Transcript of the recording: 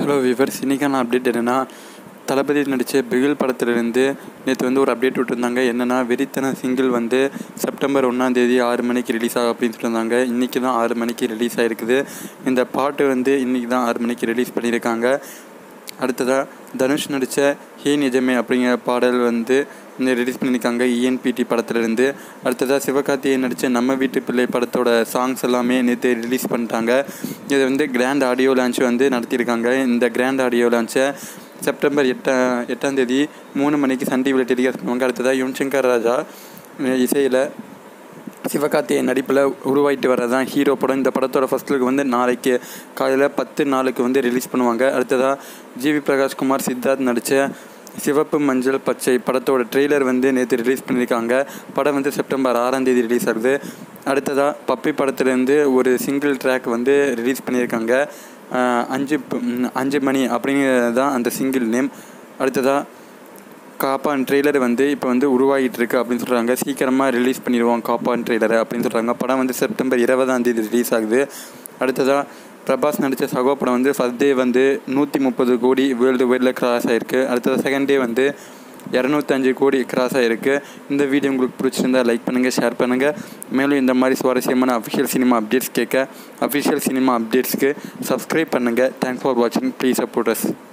hello viewers இன்றைக்கான update என்னென்னா தளபதி நடித்த பிகில் படத்துலேருந்து நேற்று வந்து ஒரு அப்டேட் விட்டுருந்தாங்க என்னென்னா வெறித்தன சிங்கிள் வந்து செப்டம்பர் ஒன்றாந்தேதி ஆறு மணிக்கு ரிலீஸ் ஆகும் அப்படின்னு சொல்லியிருந்தாங்க இன்றைக்கி தான் ஆறு மணிக்கு ரிலீஸ் ஆகிருக்குது இந்த பாட்டு வந்து இன்றைக்கி தான் ஆறு மணிக்கு ரிலீஸ் பண்ணியிருக்காங்க அடுத்ததாக தனுஷ் நடித்த ஹே நிஜமே அப்படிங்கிற பாடல் வந்து இந்த ரிலீஸ் பண்ணியிருக்காங்க இஎன்பிடி படத்துலேருந்து அடுத்ததாக சிவகார்த்திகேயன் நடித்த நம்ம வீட்டு பிள்ளை படத்தோட சாங்ஸ் எல்லாமே நேற்று ரிலீஸ் பண்ணிட்டாங்க இது வந்து கிராண்ட் ஆடியோ லான்ச் வந்து நடத்தியிருக்காங்க இந்த கிராண்ட் ஆடியோ லான்ச்சை செப்டம்பர் எட்டா எட்டாம் தேதி மூணு மணிக்கு சன் டிவியில் டெலிகாஸ்ட் பண்ணுவாங்க அடுத்ததாக யுவன் சங்கர் ராஜா இசையில் சிவகார்த்திகேயன் நடிப்பில் உருவாயிட்டு வரதான் ஹீரோ படம் இந்த படத்தோட ஃபஸ்ட் லுக் வந்து நாளைக்கு காலையில் பத்து நாளுக்கு வந்து ரிலீஸ் பண்ணுவாங்க அடுத்ததாக ஜிவி பிரகாஷ்குமார் சித்தார்த் நடித்த சிவப்பு மஞ்சள் பச்சை படத்தோட ட்ரெய்லர் வந்து நேற்று ரிலீஸ் பண்ணியிருக்காங்க படம் வந்து செப்டம்பர் ஆறாம் தேதி ரிலீஸ் ஆகுது அடுத்ததாக பப்பி படத்துலேருந்து ஒரு சிங்கிள் ட்ராக் வந்து ரிலீஸ் பண்ணியிருக்காங்க அஞ்சு அஞ்சு மணி அப்படிங்கிறது தான் அந்த சிங்கிள் நேம் அடுத்ததாக காப்பான் ட்ரெய்லர் வந்து இப்போ வந்து உருவாகிட்டு இருக்கு அப்படின்னு சொல்கிறாங்க சீக்கிரமாக ரிலீஸ் பண்ணிடுவோம் காப்பான் ட்ரெய்லரை அப்படின்னு சொல்கிறாங்க படம் வந்து செப்டம்பர் இருபதாம் தேதி ரிலீஸ் ஆகுது அடுத்ததாக பிரபாஸ் நடித்த சகோ படம் வந்து ஃபஸ்ட் டே வந்து நூற்றி முப்பது கோடி வேர்ல்டு வைடில் கிராஸ் ஆகிருக்கு அடுத்தது செகண்ட் டே வந்து இரநூத்தஞ்சு கோடி கிராஸ் ஆகிருக்கு இந்த வீடியோ உங்களுக்கு பிடிச்சிருந்தா லைக் பண்ணுங்கள் ஷேர் பண்ணுங்கள் மேலும் இந்த மாதிரி சுவாரஸ்யமான அஃபிஷியல் சினிமா அப்டேட்ஸ் கேட்க அஃபிஷியல் சினிமா அப்டேட்ஸ்க்கு சப்ஸ்கிரைப் பண்ணுங்கள் தேங்க்ஸ் ஃபார் வாட்சிங் ப்ளீஸ் சப்போர்ட் அஸ்